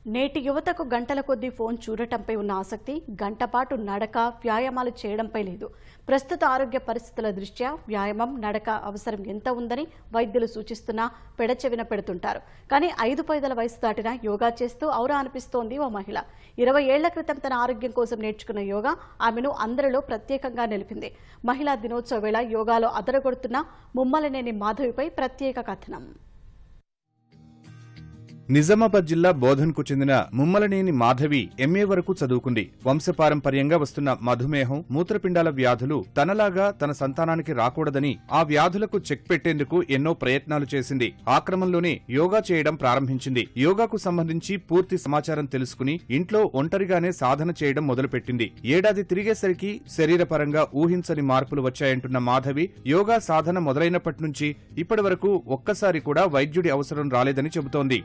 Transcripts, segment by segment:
నేటి యువతకు గంటల కొద్దీ ఫోన్ చూడటంపై ఉన్న ఆసక్తి గంటపాటు నడక వ్యాయామాలు చేయడంపై లేదు ప్రస్తుత ఆరోగ్య పరిస్థితుల దృష్ట్యా వ్యాయామం నడక అవసరం ఎంత ఉందని వైద్యులు సూచిస్తున్నా పెడచెవిన పెడుతుంటారు కానీ ఐదు పైదల వయసు దాటినా యోగా చేస్తూ ఔరా అనిపిస్తోంది ఓ మహిళ ఇరవై ఏళ్ల క్రితం తన ఆరోగ్యం కోసం నేర్చుకున్న యోగా ఆమెను అందరిలో ప్రత్యేకంగా నిలిపింది మహిళా దినోత్సవ వేళ యోగాలో అదరగొడుతున్న ముమ్మలనేని మాధవిపై ప్రత్యేక కథనం నిజామాబాద్ జిల్లా బోధన్కు చెందిన ముమ్మలనేని మాధవి ఎంఏ వరకు చదువుకుంది వంశపారంపర్యంగా వస్తున్న మధుమేహం మూత్రపిండాల వ్యాధులు తనలాగా తన సంతానానికి రాకూడదని ఆ వ్యాధులకు చెక్ పెట్టేందుకు ఎన్నో ప్రయత్నాలు చేసింది ఆ క్రమంలోనే యోగా చేయడం ప్రారంభించింది యోగాకు సంబంధించి పూర్తి సమాచారం తెలుసుకుని ఇంట్లో ఒంటరిగానే సాధన చేయడం మొదలుపెట్టింది ఏడాది తిరిగేసరికి శరీరపరంగా ఊహించని మార్పులు వచ్చాయంటున్న మాధవి యోగా సాధన మొదలైనప్పటి నుంచి ఇప్పటి వరకు ఒక్కసారి కూడా వైద్యుడి అవసరం రాలేదని చెబుతోంది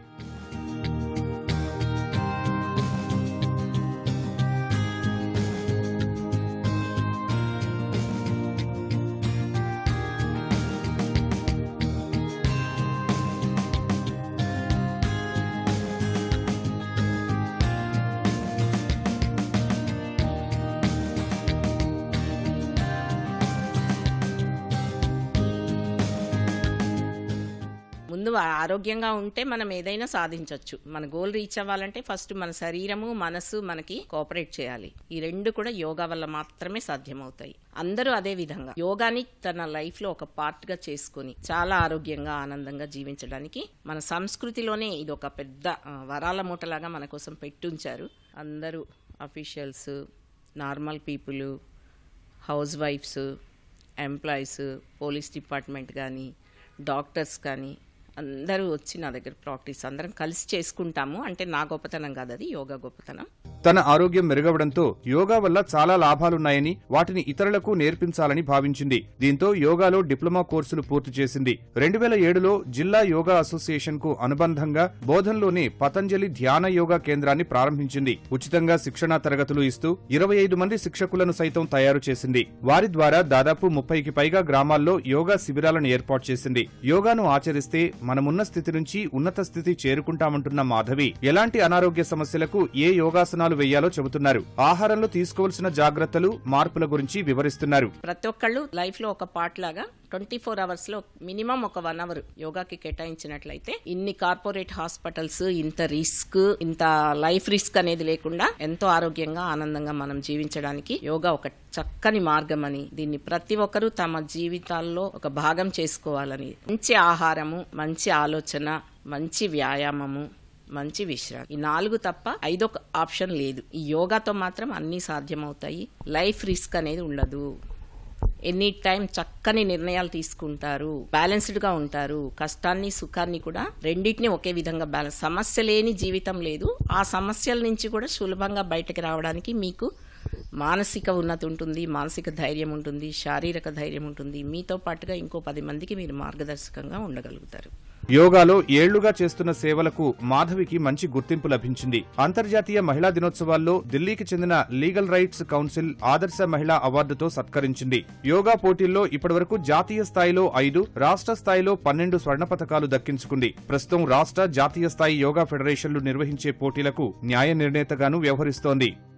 ముందు ఆరోగ్యంగా ఉంటే మనం ఏదైనా సాధించవచ్చు మన గోల్ రీచ్ అవ్వాలంటే ఫస్ట్ మన శరీరము మనసు మనకి కోఆపరేట్ చేయాలి ఈ రెండు కూడా యోగా వల్ల మాత్రమే సాధ్యమవుతాయి అందరూ అదే విధంగా యోగాని తన లైఫ్ లో ఒక పార్ట్ గా చేసుకుని చాలా ఆరోగ్యంగా ఆనందంగా జీవించడానికి మన సంస్కృతిలోనే ఇది ఒక పెద్ద ఆ, వరాల మూటలాగా మన కోసం పెట్టుంచారు అందరూ అఫీషియల్స్ నార్మల్ పీపుల్ హౌస్ వైఫ్స్ ఎంప్లాయీస్ పోలీస్ డిపార్ట్మెంట్ కానీ డాక్టర్స్ కానీ అందరూ వచ్చి నా దగ్గర ప్రాక్టీస్ అందరం కలిసి చేసుకుంటాము అంటే నా గొప్పతనం కాదు అది యోగా గొప్పతనం తన ఆరోగ్యం మెరుగవడంతో యోగా వల్ల చాలా లాభాలున్నాయని వాటిని ఇతరులకు నేర్పించాలని భావించింది దీంతో యోగాలో డిప్లొమా కోర్సులు పూర్తి చేసింది రెండు వేల ఏడులో జిల్లా యోగా అసోసియేషన్ కు అనుబంధంగా బోధన్లోని పతంజలి ధ్యాన యోగా కేంద్రాన్ని ప్రారంభించింది ఉచితంగా శిక్షణా తరగతులు ఇస్తూ ఇరవై ఐదు మంది శిక్షకులను సైతం తయారు చేసింది వారి ద్వారా దాదాపు ముప్పైకి పైగా గ్రామాల్లో యోగా శిబిరాలను ఏర్పాటు చేసింది యోగాను ఆచరిస్తే మనమున్న స్థితి నుంచి ఉన్నత స్థితి చేరుకుంటామంటున్న మాధవి ఎలాంటి అనారోగ్య సమస్యలకు ఏ యోగాసనాలు వేయాలో చెబుతున్నారు ఆహారంలో తీసుకోవాల్సిన జాగ్రత్తలు మార్పుల గురించి వివరిస్తున్నారు ప్రతి ఒక్కళ్ళు లైఫ్ లో ఒక పార్ట్ లాగా ట్వంటీ ఫోర్ అవర్స్ లో మినిమం ఒక వన్ అవర్ యోగాకి కేటాయించినట్లయితే ఇన్ని కార్పొరేట్ హాస్పిటల్స్ ఇంత రిస్క్ ఇంత లైఫ్ రిస్క్ అనేది లేకుండా ఎంతో ఆరోగ్యంగా ఆనందంగా మనం జీవించడానికి యోగా ఒక చక్కని మార్గం అని దీన్ని ప్రతి ఒక్కరూ తమ జీవితాల్లో ఒక భాగం చేసుకోవాలని మంచి ఆహారము మంచి ఆలోచన మంచి వ్యాయామము మంచి విశ్రాంతి ఈ నాలుగు తప్ప ఐదొక ఆప్షన్ లేదు ఈ యోగాతో మాత్రం అన్ని సాధ్యమవుతాయి లైఫ్ రిస్క్ అనేది ఉండదు ఎనీ టైం చక్కని నిర్ణయాలు తీసుకుంటారు బ్యాలెన్స్డ్ గా ఉంటారు కష్టాన్ని సుఖాన్ని కూడా రెండింటిని ఒకే విధంగా బ్యాలెన్స్ సమస్య లేని జీవితం లేదు ఆ సమస్యల నుంచి కూడా సులభంగా బయటకు రావడానికి మీకు మానసిక ఉన్నతి ఉంటుంది మానసిక ధైర్యం ఉంటుంది శారీరక ధైర్యం ఉంటుంది మీతో పాటుగా ఇంకో పది మందికి మీరు మార్గదర్శకంగా ఉండగలుగుతారు యోగాలో ఏళ్లుగా చేస్తున్న సేవలకు మాధవికి మంచి గుర్తింపు లభించింది అంతర్జాతీయ మహిళా దినోత్సవాల్లో ఢిల్లీకి చెందిన లీగల్ రైట్స్ కౌన్సిల్ ఆదర్శ మహిళా అవార్డుతో సత్కరించింది యోగా పోటీల్లో ఇప్పటివరకు జాతీయ స్థాయిలో ఐదు రాష్ట్ర స్థాయిలో పన్నెండు స్వర్ణ పతకాలు దక్కించుకుంది ప్రస్తుతం రాష్ట్ర జాతీయ స్థాయి యోగా ఫెడరేషన్లు నిర్వహించే పోటీలకు న్యాయ నిర్ణేతగాను వ్యవహరిస్తోంది